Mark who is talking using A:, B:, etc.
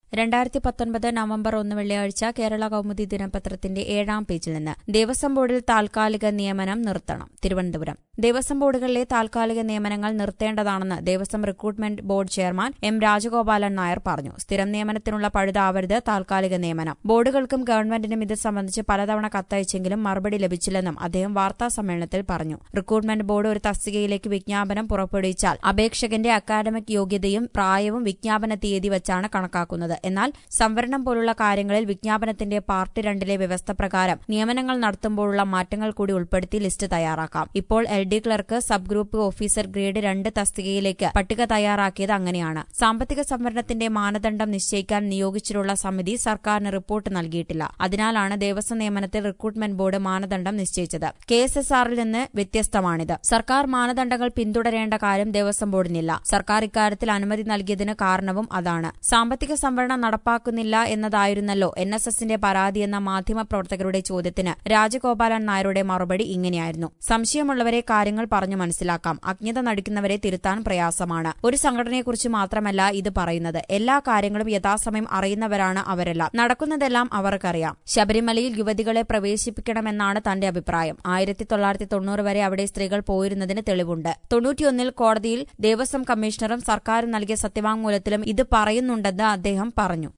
A: രണ്ടായിരത്തി പത്തൊൻപത് നവംബർ ഒന്ന് വെള്ളിയാഴ്ച കേരള കൗമുദി ദിനപത്രത്തിന്റെ ഏഴാം പേജിൽ നിന്ന് ദേവസ്വം ബോർഡിൽ താൽക്കാലിക നിയമനം നിർത്തണം തിരുവനന്തപുരം ദേവസ്വം ബോർഡുകളിലെ താൽക്കാലിക നിയമനങ്ങൾ നിർത്തേണ്ടതാണെന്ന് Devaswom recruitment board chairman M Rajagopalan Nair പറഞ്ഞു സ്ഥിരം നിയമനത്തിനുള്ള പഴുതാവരുത് താൽക്കാലിക നിയമനം ബോർഡുകൾക്കും ഗവൺമെന്റിനും ഇത് സംബന്ധിച്ച് പലതവണ കത്തയച്ചെങ്കിലും മറുപടി ലഭിച്ചില്ലെന്നും അദ്ദേഹം വാർത്താ സമ്മേളനത്തിൽ പറഞ്ഞു റിക്രൂട്ട്മെന്റ് ബോർഡ് ഒരു തസ്തികയിലേക്ക് വിജ്ഞാപനം പുറപ്പെടുവിച്ചാൽ അപേക്ഷകന്റെ അക്കാദമിക് യോഗ്യതയും പ്രായവും വിജ്ഞാപന തീയതി വച്ചാണ് കണക്കാക്കുന്നത് എന്നാൽ സംവരണം പോലുള്ള കാര്യങ്ങളിൽ വിജ്ഞാപനത്തിന്റെ പാർട്ട് രണ്ടിലെ വ്യവസ്ഥ പ്രകാരം നിയമനങ്ങൾ നടത്തുമ്പോഴുള്ള മാറ്റങ്ങൾ കൂടി ഉൾപ്പെടുത്തി ലിസ്റ്റ് തയ്യാറാക്കാം ഇപ്പോൾ L D clerk sub group officer grade രണ്ട് തസ്തികയിലേക്ക് പട്ടിക തയ്യാറാക്കിയത് അങ്ങനെയാണ് സാമ്പത്തിക സംവരണത്തിന്റെ മാനദണ്ഡം നിശ്ചയിക്കാൻ നിയോഗിച്ചിട്ടുള്ള സമിതി സർക്കാരിന് റിപ്പോർട്ട് നൽകിയിട്ടില്ല അതിനാലാണ് ദേവസ്വം നിയമനത്തിൽ റിക്രൂട്ട്മെന്റ് ബോർഡ് മാനദണ്ഡം നിശ്ചയിച്ചത് കെ എസ് എസ് ആറിൽ നിന്ന് വ്യത്യസ്തമാണിത് സർക്കാർ മാനദണ്ഡങ്ങൾ പിന്തുടരേണ്ട കാര്യം ദേവസ്വം ബോർഡിനില്ല സർക്കാർ ഇക്കാര്യത്തിൽ അനുമതി നൽകിയതിന് കാരണവും അതാണ് സാമ്പത്തിക സംവരണം നടപ്പാക്കുന്നില്ല എന്നതായിരുന്നല്ലോ എൻ എസ് എസിന്റെ പരാതിയെന്ന മാധ്യമപ്രവർത്തകരുടെ ചോദ്യത്തിന് രാജഗോപാലൻ നായരുടെ മറുപടി ഇങ്ങനെയായിരുന്നു സംശയമുള്ളവരെ കാര്യങ്ങൾ പറഞ്ഞു മനസ്സിലാക്കാം അജ്ഞത നടിക്കുന്നവരെ തിരുത്താൻ പ്രയാസമാണ് ഒരു സംഘടനയെക്കുറിച്ച് മാത്രമല്ല ഇത് പറയുന്നത് എല്ലാ കാര്യങ്ങളും യഥാസമയം അറിയുന്നവരാണ് അവരെല്ലാം നടക്കുന്നതെല്ലാം അവർക്കറിയാം ശബരിമലയിൽ യുവതികളെ പ്രവേശിപ്പിക്കണമെന്നാണ് തന്റെ അഭിപ്രായം ആയിരത്തി തൊള്ളായിരത്തി തൊണ്ണൂറ് വരെ അവിടെ സ്ത്രീകൾ പോയിരുന്നതിന് തെളിവുണ്ട് തൊണ്ണൂറ്റിയൊന്നിൽ കോടതിയിൽ ദേവസ്വം കമ്മീഷണറും സർക്കാരും നൽകിയ സത്യവാങ്മൂലത്തിലും ഇത് പറയുന്നുണ്ടെന്ന് അദ്ദേഹം പറഞ്ഞു